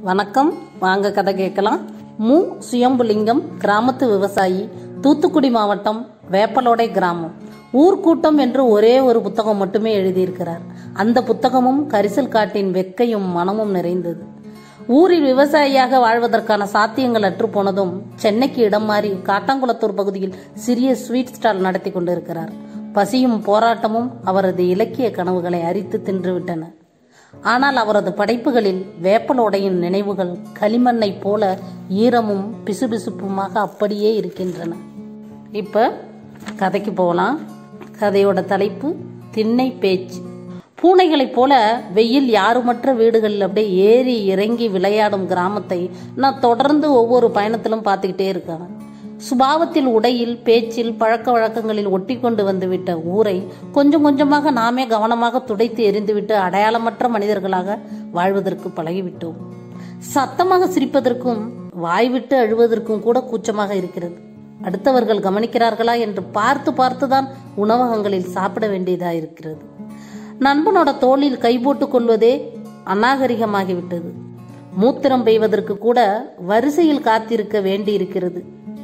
வணக்கம் வாங்க கதை கேட்கலாம் மு சுயம்புலிங்கம் கிராமத்து விவசாயி தூத்துக்குடி மாவட்டம் வேப்பலோடை கிராமம் ஊர்க்கூட்டம் என்று ஒரே ஒரு புத்தகம் மட்டுமே எழுதியிருக்கிறார் அந்த புத்தகமும் கரிசல் காட்டின் வெக்கையும் மனமும் நிறைந்தது ஊரில் விவசாயியாக வாழ்வதற்கான சாத்தியங்கள் அற்று போனதும் சென்னைக்கு இடம் மாறி காட்டாங்குளத்தூர் பகுதியில் சிறிய ஸ்வீட் ஸ்டால் நடத்தி கொண்டிருக்கிறார் பசியும் போராட்டமும் அவரது இலக்கிய கனவுகளை அரித்து தின்றுவிட்டன ஆனால் அவரது படைப்புகளில் வேப்பலோடையின் நினைவுகள் களிமண்ணைப் போல ஈரமும் பிசுபிசுப்புமாக அப்படியே இருக்கின்றன இப்ப கதைக்கு போகலாம் கதையோட தலைப்பு திண்ணை பேச்சு பூனைகளைப் போல வெயில் யாருமற்ற வீடுகளில் அப்படியே ஏறி இறங்கி விளையாடும் கிராமத்தை நான் தொடர்ந்து ஒவ்வொரு பயணத்திலும் பார்த்துக்கிட்டே இருக்கேன் சுபாவத்தில் உடையில் பேச்சில் பழக்க வழக்கங்களில் ஒட்டி கொண்டு வந்துவிட்ட ஊரை கொஞ்சம் கொஞ்சமாக நாமே கவனமாக துடைத்து எரிந்துவிட்டு அடையாளமற்ற மனிதர்களாக வாழ்வதற்கு பழகிவிட்டோம் சத்தமாக சிரிப்பதற்கும் வாய்விட்டு அழுவதற்கும் கூட கூச்சமாக இருக்கிறது அடுத்தவர்கள் கவனிக்கிறார்களா என்று பார்த்து பார்த்துதான் உணவகங்களில் சாப்பிட வேண்டியதா இருக்கிறது நண்பனோட தோளில் கை போட்டுக் கொள்வதே அநாகரிகமாகிவிட்டது மூத்திரம் பெய்வதற்கு கூட வரிசையில் காத்திருக்க வேண்டி இருக்கிறது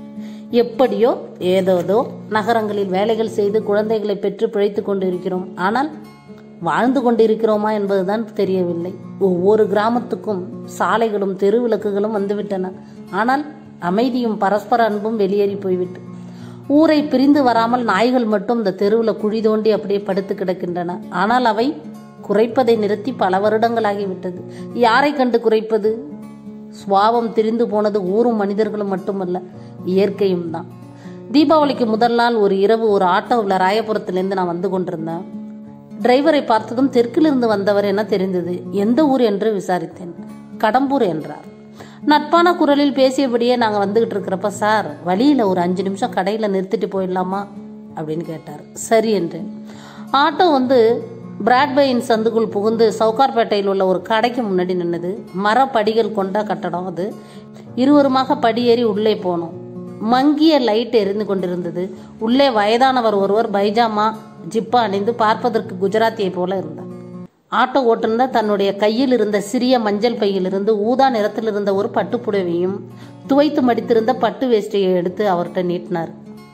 எப்படியோ ஏதோதோ நகரங்களில் வேலைகள் செய்து குழந்தைகளை பெற்று பிழைத்துக் கொண்டிருக்கிறோம் ஆனால் வாழ்ந்து கொண்டிருக்கிறோமா என்பதுதான் தெரியவில்லை ஒவ்வொரு கிராமத்துக்கும் சாலைகளும் தெரு விளக்குகளும் வந்துவிட்டன ஆனால் அமைதியும் பரஸ்பர அன்பும் வெளியேறி போய்விட்டு ஊரை பிரிந்து வராமல் நாய்கள் மட்டும் இந்த தெருவில் குழி தோண்டி அப்படியே படுத்து கிடக்கின்றன ஆனால் அவை குறைப்பதை நிறுத்தி பல வருடங்களாகிவிட்டது யாரை கண்டு குறைப்பது சுவாவம் திரிந்து போனது ஊரும் மனிதர்களும் மட்டுமல்ல இயற்கையும் தான் தீபாவளிக்கு முதல் நாள் ஒரு இரவு ஒரு ஆட்டோவில் ராயபுரத்திலிருந்து நான் வந்து கொண்டிருந்தேன் டிரைவரை பார்த்ததும் தெற்கிலிருந்து வந்தவர் என தெரிந்தது எந்த ஊர் என்று விசாரித்தேன் கடம்பூர் என்றார் நட்பான குரலில் பேசியபடியே நாங்கள் வந்துகிட்டு இருக்கிறப்ப சார் வழியில் ஒரு அஞ்சு நிமிஷம் கடையில் நிறுத்திட்டு போயிடலாமா அப்படின்னு கேட்டார் சரி என்றேன் ஆட்டோ வந்து பிராட்பையின் சந்துக்குள் புகுந்து சவுகார்பேட்டையில் உள்ள ஒரு கடைக்கு முன்னாடி நின்னது மரப்படிகள் கொண்ட கட்டடம் அது இருவருமாக படியேறி உள்ளே போனோம் மங்கிய லைட் எரிந்து கொண்டிருந்தது உள்ளே வயதானவர் ஒருவர் பைஜாமா ஜிப்பா அணிந்து பார்ப்பதற்கு குஜராத்தியை போல இருந்தார் ஆட்டோ ஓட்டுநர் தன்னுடைய கையில் இருந்த சிறிய மஞ்சள் பையிலிருந்து ஊதா நிறத்தில் இருந்த ஒரு பட்டுப்புடவையும் துவைத்து மடித்திருந்த பட்டு வேஷ்டியை எடுத்து அவர்கிட்ட நீட்டினார்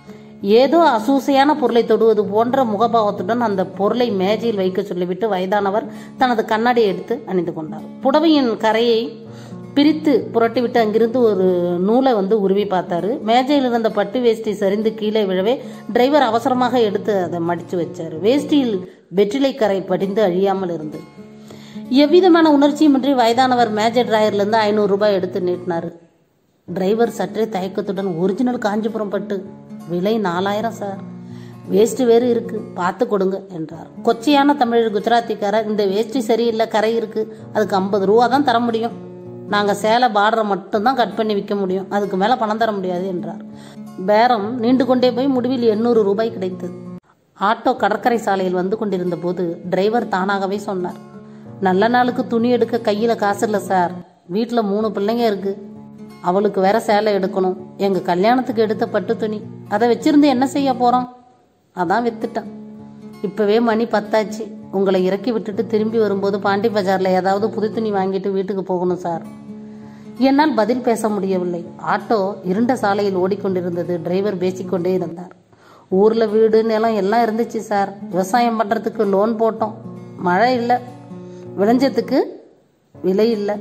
ஏதோ அசூசையான பொருளை தொடுவது போன்ற முகபாவத்துடன் அந்த பொருளை மேஜையில் வைக்க சொல்லிவிட்டு வயதானவர் தனது கண்ணாடியை எடுத்து அணிந்து கொண்டார் புடவையின் கரையை பிரித்து புரட்டிவிட்டு அங்கிருந்து ஒரு நூலை வந்து உருவி பார்த்தாரு மேஜையில் இருந்த பட்டு வேஷ்டி சரிந்து கீழே விழவே டிரைவர் அவசரமாக எடுத்து அதை மடித்து வச்சார் வேஷ்டியில் வெற்றிலை கரை படிந்து அழியாமல் இருந்தது எவ்விதமான உணர்ச்சியுமின்றி வயதானவர் மேஜை டிராயர்லேருந்து ஐநூறு ரூபாய் எடுத்து நீட்டினார் டிரைவர் சற்றே தயக்கத்துடன் ஒரிஜினல் காஞ்சிபுரம் பட்டு விலை நாலாயிரம் சார் வேஸ்ட் வேறு இருக்கு பார்த்து கொடுங்க என்றார் கொச்சையான தமிழர் குஜராத்திக்காரர் இந்த வேஷ்டி சரியில்லை கரை இருக்கு அதுக்கு ஐம்பது ரூபா தான் தர முடியும் நாங்கள் சேலை பார்டரை மட்டும்தான் கட் பண்ணி விற்க முடியும் அதுக்கு மேலே பணம் தர முடியாது என்றார் பேரம் நீண்டு கொண்டே போய் முடிவில் எண்ணூறு ரூபாய் கிடைத்தது ஆட்டோ கடற்கரை சாலையில் வந்து கொண்டிருந்த போது டிரைவர் தானாகவே சொன்னார் நல்ல நாளுக்கு துணி எடுக்க கையில் காசு இல்லை சார் வீட்டில் மூணு பிள்ளைங்க இருக்கு அவளுக்கு வேற சேலை எடுக்கணும் எங்கள் கல்யாணத்துக்கு எடுத்த பட்டு துணி அதை வச்சிருந்து என்ன செய்ய போகிறோம் அதான் வித்துட்டேன் இப்போவே மணி பத்தாச்சு உங்களை இறக்கி விட்டுட்டு திரும்பி வரும்போது பாண்டி பஜாரில் ஏதாவது புது துணி வாங்கிட்டு வீட்டுக்கு போகணும் சார் என்னால் பதில் பேச முடியவில்லை ஆட்டோ இருண்ட சாலையில் ஓடிக்கொண்டிருந்தது டிரைவர் பேசிக்கொண்டே இருந்தார் ஊரில் வீடு நிலம் எல்லாம் இருந்துச்சு சார் விவசாயம் பண்ணுறதுக்கு லோன் போட்டோம் மழை இல்லை விளைஞ்சதுக்கு விலை இல்லை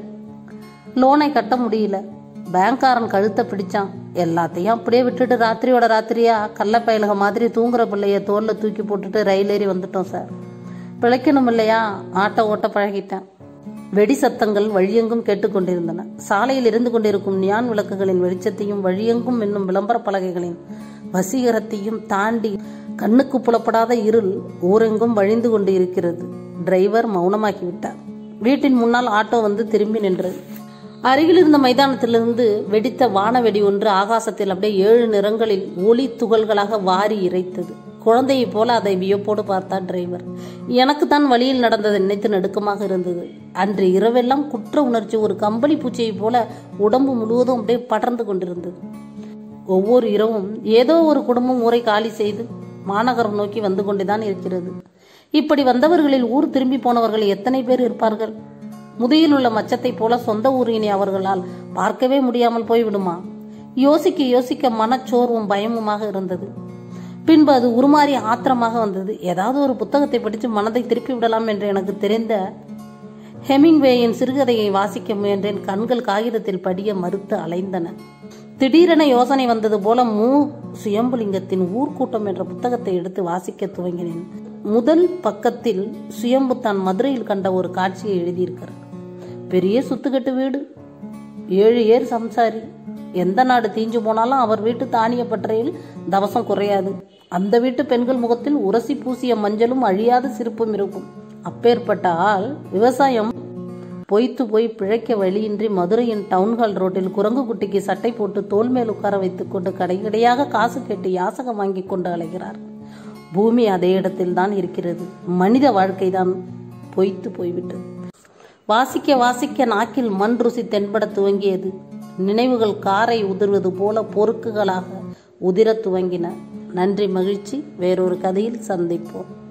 லோனை கட்ட முடியல பேங்க்காரன் கழுத்தை பிடிச்சான் எல்லாத்தையும் அப்படியே விட்டுட்டு ராத்திரியோட ராத்திரியா கள்ளப்பயலுக மாதிரி தூங்குற பிள்ளைய தோல்ல தூக்கி போட்டுட்டு ரயில் ஏறி வந்துட்டோம் சார் பிழைக்கணும் இல்லையா ஆட்டோ ஓட்ட பழகிட்டேன் வெடி சத்தங்கள் வழியெங்கும் கேட்டுக்கொண்டிருந்தன சாலையில் இருந்து கொண்டிருக்கும் நியான் விளக்குகளின் வெளிச்சத்தையும் வழியெங்கும் என்னும் விளம்பர பலகைகளின் வசீகரத்தையும் தாண்டி கண்ணுக்கு புலப்படாத இருள் ஊரெங்கும் வழிந்து கொண்டு இருக்கிறது டிரைவர் மௌனமாகிவிட்டார் வீட்டின் முன்னால் ஆட்டோ வந்து திரும்பி நின்றது அருகில் இருந்த மைதானத்திலிருந்து வெடித்த வானவெடி ஒன்று ஆகாசத்தில் அப்படியே ஏழு நிறங்களில் ஒளி துகள்களாக வாரி இறைத்தது குழந்தையை போல அதை வியப்போடு பார்த்தார் டிரைவர் எனக்கு தான் வழியில் நடந்ததை நினைத்து நடுக்கமாக இருந்தது அன்று இரவெல்லாம் குற்ற உணர்ச்சி ஒரு கம்பளி பூச்சியை போல உடம்பு முழுவதும் அப்படியே படர்ந்து கொண்டிருந்தது ஒவ்வொரு இரவும் ஏதோ ஒரு குடும்பம் ஊரை காலி செய்து மாநகரம் நோக்கி வந்து கொண்டுதான் இருக்கிறது இப்படி வந்தவர்களில் ஊர் திரும்பி போனவர்கள் எத்தனை பேர் இருப்பார்கள் முதுகில் உள்ள மச்சத்தைப் போல சொந்த ஊரினை அவர்களால் பார்க்கவே முடியாமல் போய்விடுமா யோசிக்க யோசிக்க மனச்சோர்வும் பயமுமாக இருந்தது பின்பு அது உருமாறி ஆத்திரமாக வந்தது ஏதாவது ஒரு புத்தகத்தை படித்து மனதை திருப்பி விடலாம் என்று எனக்கு தெரிந்த ஹெமிங்வேயின் சிறுகதையை வாசிக்க முயன்றேன் கண்கள் காகிதத்தில் படிய மறுத்து அலைந்தன திடீரென யோசனை வந்தது போல மூ சுயம்புலிங்கத்தின் ஊர்க்கூட்டம் என்ற புத்தகத்தை எடுத்து வாசிக்க துவங்கினேன் முதல் பக்கத்தில் சுயம்பு தான் மதுரையில் கண்ட ஒரு காட்சியை எழுதியிருக்கிறார் பெரிய சுத்துக்கட்டு வீடு ஏழு ஏர் சம்சாரி எந்த நாடு தீஞ்சு போனாலும் அவர் வீட்டு தானிய பற்றையில் தவசம் குறையாது அந்த வீட்டு பெண்கள் முகத்தில் உரசி பூசிய மஞ்சளும் அழியாத சிரிப்பும் இருக்கும் அப்பேற்பட்ட ஆள் விவசாயம் பொய்த்து போய் பிழைக்க வழியின்றி மதுரையின் டவுன்ஹால் ரோட்டில் குரங்கு குட்டிக்கு சட்டை போட்டு தோல் மேல் உட்கார வைத்துக்கொண்டு கடைக்கடையாக காசு கேட்டு யாசகம் வாங்கி கொண்டு அலைகிறார் பூமி அதே இடத்தில் தான் இருக்கிறது மனித வாழ்க்கை தான் பொய்த்து போய்விட்டது வாசிக்க வாசிக்க நாக்கில் மண் ருசி தென்பட துவங்கியது நினைவுகள் காரை உதிர்வது போல பொறுக்குகளாக உதிரத் துவங்கின நன்றி மகிழ்ச்சி வேறொரு கதையில் சந்திப்போம்